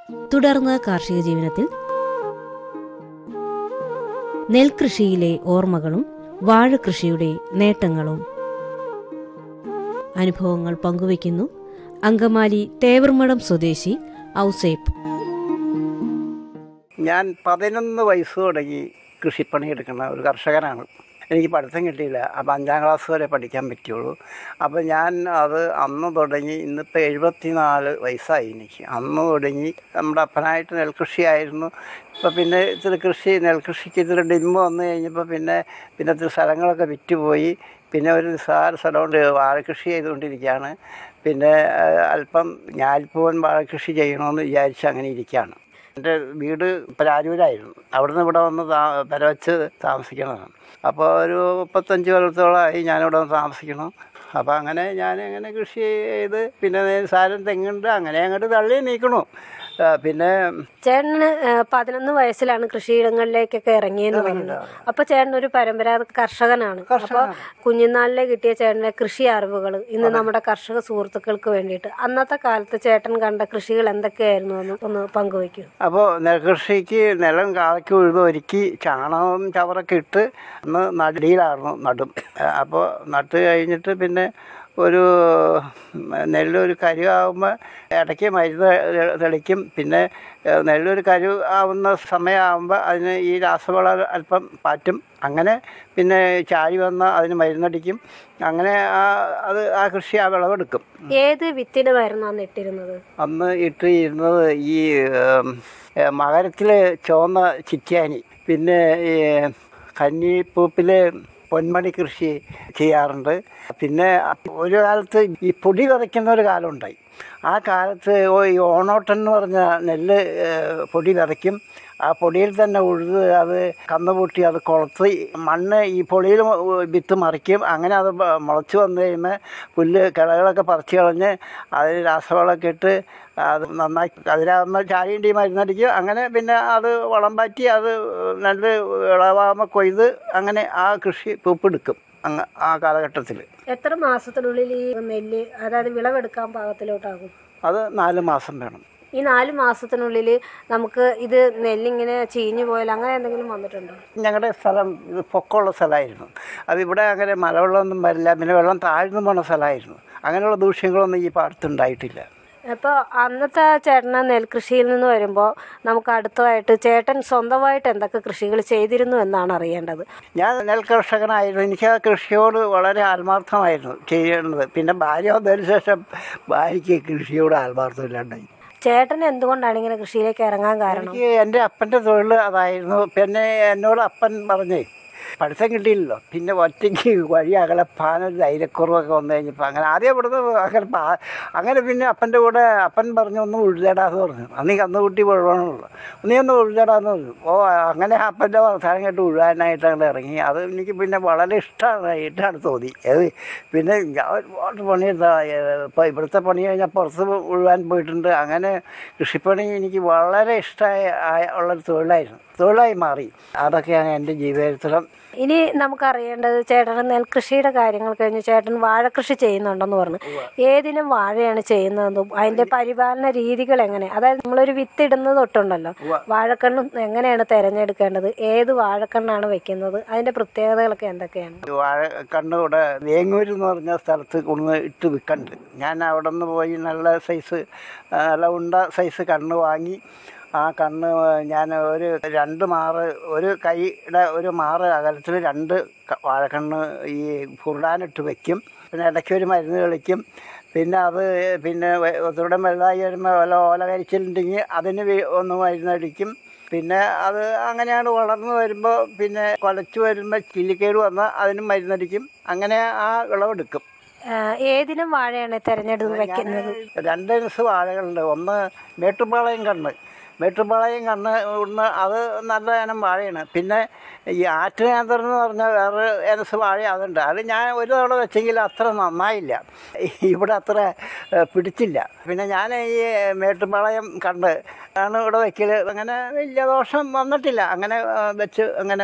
തുടർന്ന് കാർഷിക ജീവിതത്തിൽ നെൽകൃഷിയിലെ ഓർമ്മകളും വാഴകൃഷിയുടെ നേട്ടങ്ങളും അനുഭവങ്ങൾ പങ്കുവയ്ക്കുന്നു അങ്കമാലി തേവർമഠം സ്വദേശി ഔസേപ്പ് ഞാൻ പതിനൊന്ന് വയസ്സ് തുടങ്ങി കൃഷിപ്പണി എടുക്കുന്ന ഒരു കർഷകനാണ് എനിക്ക് പഠിത്തം കിട്ടിയില്ല അപ്പോൾ അഞ്ചാം ക്ലാസ് വരെ പഠിക്കാൻ പറ്റുള്ളൂ അപ്പോൾ ഞാൻ അത് അന്ന് തുടങ്ങി ഇന്നിപ്പോൾ എഴുപത്തി നാല് വയസ്സായി എനിക്ക് അന്ന് തുടങ്ങി നമ്മുടെ അപ്പനായിട്ട് നെൽകൃഷിയായിരുന്നു ഇപ്പോൾ പിന്നെ ഇത്തിരി കൃഷി നെൽകൃഷിക്ക് ഇത്തിരി ഡിമ്മ് വന്നു കഴിഞ്ഞപ്പോൾ പിന്നെ പിന്നെ ഇത്തിരി സ്ഥലങ്ങളൊക്കെ വിറ്റുപോയി പിന്നെ ഒരു നിസ്സാര സ്ഥലമുണ്ട് വാഴകൃഷി ചെയ്തുകൊണ്ടിരിക്കുകയാണ് പിന്നെ ആ, അല്പം ഞാലിപ്പൂവൻ വാഴകൃഷി ചെയ്യണമെന്ന് വിചാരിച്ച് അങ്ങനെ ഇരിക്കുകയാണ് എൻ്റെ വീട് പരാജൂരായിരുന്നു അവിടുന്ന് ഇവിടെ വന്ന് താ പെരവച്ച് താമസിക്കണതാണ് അപ്പോൾ ഒരു മുപ്പത്തഞ്ച് കൊല്ലത്തോളമായി ഞാനിവിടെ വന്ന് താമസിക്കണം അപ്പോൾ അങ്ങനെ ഞാൻ അങ്ങനെ കൃഷി ചെയ്ത് പിന്നെ സാരം തെങ്ങുണ്ട് അങ്ങനെ അങ്ങോട്ട് തള്ളി നീക്കണു ആ, പിന്നെ ചേട്ടന് ആ, പതിനൊന്ന് വയസ്സിലാണ് കൃഷിയിടങ്ങളിലേക്കൊക്കെ ഇറങ്ങിയെന്ന് പറഞ്ഞു അപ്പൊ ചേട്ടൻ ഒരു പരമ്പരാഗത കർഷകനാണ് അപ്പൊ കുഞ്ഞുനാളിലെ കിട്ടിയ ചേട്ടന്റെ കൃഷി അറിവുകൾ ഇന്ന് നമ്മുടെ കർഷക സുഹൃത്തുക്കൾക്ക് വേണ്ടിയിട്ട് അന്നത്തെ കാലത്ത് ചേട്ടൻ കണ്ട കൃഷികൾ എന്തൊക്കെയായിരുന്നു എന്ന് ഒന്ന് പങ്കുവയ്ക്കൂ അപ്പോൾ നെൽകൃഷിക്ക് നിലം കാളയ്ക്ക് ഉഴുത് ഒരുക്കി ചാണകവും ചവറൊക്കെ ഇട്ട് അന്ന് നടിയിലായിരുന്നു നടും അപ്പോൾ നട്ട് കഴിഞ്ഞിട്ട് പിന്നെ ഒരു നെല്ലൊരു കരുവാകുമ്പോൾ ഇടയ്ക്ക് മരുന്ന് തെ- തെളിക്കും പിന്നെ ഏഹ്, നെല്ലൊരു കരു ആവുന്ന സമയമാകുമ്പോൾ അതിന് ഈ രാസവളം അല്പം പാറ്റും അങ്ങനെ പിന്നെ ചാഴി വന്ന് അതിന് മരുന്നടിക്കും അങ്ങനെ ആ അത് ആ കൃഷി ആ വിളവെടുക്കും ഏത് വിത്തിനുമായിരുന്നു അന്ന് ഇട്ടിരുന്നത് അന്ന് ഇട്ട് ഇരുന്നത് ഈ മകരത്തിൽ ചുവന്ന ചിറ്റാനി പിന്നെ ഈ കന്നിപ്പൂപ്പിൽ പൊന്മണി കൃഷി ചെയ്യാറുണ്ട് പിന്നെ ഒരു കാലത്ത് ഈ പൊടി വിതയ്ക്കുന്ന ഒരു കാലം ഉണ്ടായി ആ കാലത്ത് ഓ- ഈ ഓണോട്ടൻ എന്ന് പറഞ്ഞ നെല്ല് ഏഹ്, പൊടി വിതയ്ക്കും ആ പൊടിയിൽ തന്നെ ഉഴുത് അത് കന്നുപൂട്ടി അത് കുളത്ത് മണ്ണ് ഈ പൊടിയിൽ വിത്ത് മറിക്കും അങ്ങനെ അത് ബ- മുളച്ച് വന്നു കഴിയുമ്പോൾ പുല്ല് കിളകളൊക്കെ പറിച്ച് കളഞ്ഞ് അതിൽ രാസവളമൊക്കെ ഇട്ട് അത് നന്നായി അതിലാകുമ്പോൾ ചാഴിൻ്റെ മരുന്നടിക്കും അങ്ങനെ പിന്നെ അത് വളം പാറ്റി അത് നല്ല വിളവാകുമ്പോൾ കൊയ്ത് അങ്ങനെ ആ കൃഷി പൂപ്പെടുക്കും അങ്ങ് ആ കാലഘട്ടത്തിൽ എത്ര മാസത്തിനുള്ളിൽ ഈ നെല്ല് അതായത് വിളവെടുക്കാൻ പാകത്തിലോട്ടാകും അത് നാല് മാസം വേണം ഈ നാല് മാസത്തിനുള്ളിൽ നമുക്ക് ഇത് നെല്ലിങ്ങനെ ചീഞ്ഞു പോയാൽ അങ്ങനെ എന്തെങ്കിലും വന്നിട്ടുണ്ടോ ഞങ്ങളുടെ സ്ഥലം ഇത് പൊക്കമുള്ള സ്ഥലമായിരുന്നു അതിവിടെ അങ്ങനെ മലവെള്ളമൊന്നും വരില്ല പിന്നെ വെള്ളം താഴ്ന്നു പോണ സ്ഥലമായിരുന്നു അങ്ങനെയുള്ള ദൂഷ്യങ്ങളൊന്നും ഈ പാടത്തുണ്ടായിട്ടില്ല അപ്പോൾ അന്നത്തെ ചേട്ടന് നെൽകൃഷിയിൽ നിന്ന് വരുമ്പോൾ നമുക്ക് അടുത്തതായിട്ട് ചേട്ടൻ സ്വന്തമായിട്ട് എന്തൊക്കെ കൃഷികൾ ചെയ്തിരുന്നു എന്നാണ് അറിയേണ്ടത് ഞാൻ നെൽ കർഷകനായിരുന്നു എനിക്ക് ആ കൃഷിയോട് വളരെ ആത്മാർത്ഥമായിരുന്നു ചെയ്യുന്നത് പിന്നെ ഭാര്യ വന്നതിന് ശേഷം ഭാര്യയ്ക്ക് കൃഷിയോട് ആത്മാർത്ഥമില്ലാണ്ടായി ചേട്ടൻ എന്തുകൊണ്ടാണ് ഇങ്ങനെ കൃഷിയിലേക്ക് ഇറങ്ങാൻ കാരണം എനിക്ക് എൻ്റെ അപ്പൻ്റെ തൊഴിൽ അതായിരുന്നു പിന്നെ എന്നോട് അപ്പൻ പറഞ്ഞേ പഠിത്തം കിട്ടിയില്ലല്ലോ പിന്നെ ഒറ്റയ്ക്ക് വഴി അകലപ്പാനൊരു ധൈര്യക്കുറവൊക്കെ വന്നു കഴിഞ്ഞപ്പോൾ അങ്ങനെ ആദ്യം ഇവിടുന്ന് അങ്ങനെ പാ- അങ്ങനെ പിന്നെ അപ്പൻ്റെ കൂടെ അപ്പൻ പറഞ്ഞു ഒന്ന് ഉഴുതേടാന്ന് പറഞ്ഞു അന്ന് കന്നുകുട്ടി മുഴുവനുള്ളൂ നീ ഒന്ന് ഉഴുതേടാന്ന് പറഞ്ഞു ഓ അങ്ങനെ അപ്പൻ്റെ വർത്താനം കേട്ട് ഉഴുവാനായിട്ട് അങ്ങോട്ട് ഇറങ്ങി അത് എനിക്ക് പിന്നെ വളരെ ഇഷ്ടമായിട്ടാണ് തോന്നി അത് പിന്നെ ഞാൻ ഒരുപാട് പണിയെടുത്ത ഇപ്പോൾ ഇവിടുത്തെ പണി കഴിഞ്ഞാൽ പുറത്ത് ഉഴുവാൻ പോയിട്ടുണ്ട് അങ്ങനെ കൃഷിപ്പണി എനിക്ക് വളരെ ഇഷ്ടമായ ആയ- ഉള്ളൊരു തൊഴിലായിരുന്നു തൊഴിലായി മാറി അതൊക്കെയാണ് എൻ്റെ ജീവിതത്തിലും ഇനി നമുക്ക് അറിയേണ്ടത് ചേട്ടൻ നെൽകൃഷിയുടെ കാര്യങ്ങൾ കഴിഞ്ഞ് ചേട്ടൻ വാഴകൃഷി ചെയ്യുന്നുണ്ടെന്ന് പറഞ്ഞു ഏതിനും വാഴയാണ് ചെയ്യുന്നതെന്നും അതിന്റെ പരിപാലന രീതികൾ എങ്ങനെ അതായത് നമ്മളൊരു വിത്ത് ഇടുന്നത് തൊട്ടുണ്ടല്ലോ വാഴക്കണ്ണും എങ്ങനെയാണ് തിരഞ്ഞെടുക്കേണ്ടത് ഏത് വാഴക്കണ്ണാണ് വെക്കുന്നത് അതിന്റെ പ്രത്യേകതകളൊക്കെ എന്തൊക്കെയാണ് വാഴ കണ്ണുകൂടെ വേങ്ങൂർ എന്ന് പറഞ്ഞ സ്ഥലത്ത് കൊണ്ടുവന്ന് ഇട്ട് വിൽക്കണ്ട് ഞാൻ അവിടെ നിന്ന് പോയി നല്ല സൈസ് ആ, നല്ല ഉണ്ട സൈസ് കണ്ണ് വാങ്ങി ആ കണ്ണ് ഞാൻ ഒരു രണ്ട് മാറ് ഒരു കൈയുടെ ഒരു മാറ് അകലത്തിൽ രണ്ട് ക- വാഴക്കണ്ണ് ഈ കുരുടാനിട്ട് വെക്കും പിന്നെ ഇടയ്ക്ക് ഒരു മരുന്ന് കളിക്കും പിന്നെ അത് പിന്നെ വെ- ഒത്തിരി വലുതായി വരുമ്പോൾ വല്ല ഓല കരിച്ചിലുണ്ടെങ്കിൽ അതിന് വി- ഒന്ന് മരുന്നടിക്കും പിന്നെ അത് അങ്ങനെയാണ് വളർന്നു വരുമ്പോൾ പിന്നെ കുലച്ചു വരുമ്പോൾ ചില്ലിക്കേട് വന്നാൽ അതിനും മരുന്നടിക്കും അങ്ങനെ ആ വിളവെടുക്കും ആഹ് ഏതിനും വാഴയാണ് തിരഞ്ഞെടുത്ത് വെക്കുന്നത് രണ്ട് ഇനസ് വാഴകളുണ്ട് ഒന്ന് മേട്ടുപാളയം കണ്ണ് മേട്ടുപാളയം കണ്ണ് ഒന്ന് അത് നല്ല ഇനം വാഴയാണ് പിന്നെ ഈ ആറ്റുനാന്തർ എന്ന് പറഞ്ഞ വേറെ ഇനസ് വാഴ അതുണ്ട് അത് ഞാൻ ഒരു തവണ വെച്ചെങ്കിൽ അത്ര നന്നായില്ല ഇവിടെ അത്ര ഏഹ്, പിടിച്ചില്ല പിന്നെ ഞാൻ ഈ മേട്ടുപാളയം കണ്ട് ആണ് ഇവിടെ വെക്കൽ അങ്ങനെ വലിയ ദോഷം വന്നിട്ടില്ല അങ്ങനെ ഏഹ്, വെച്ച് അങ്ങനെ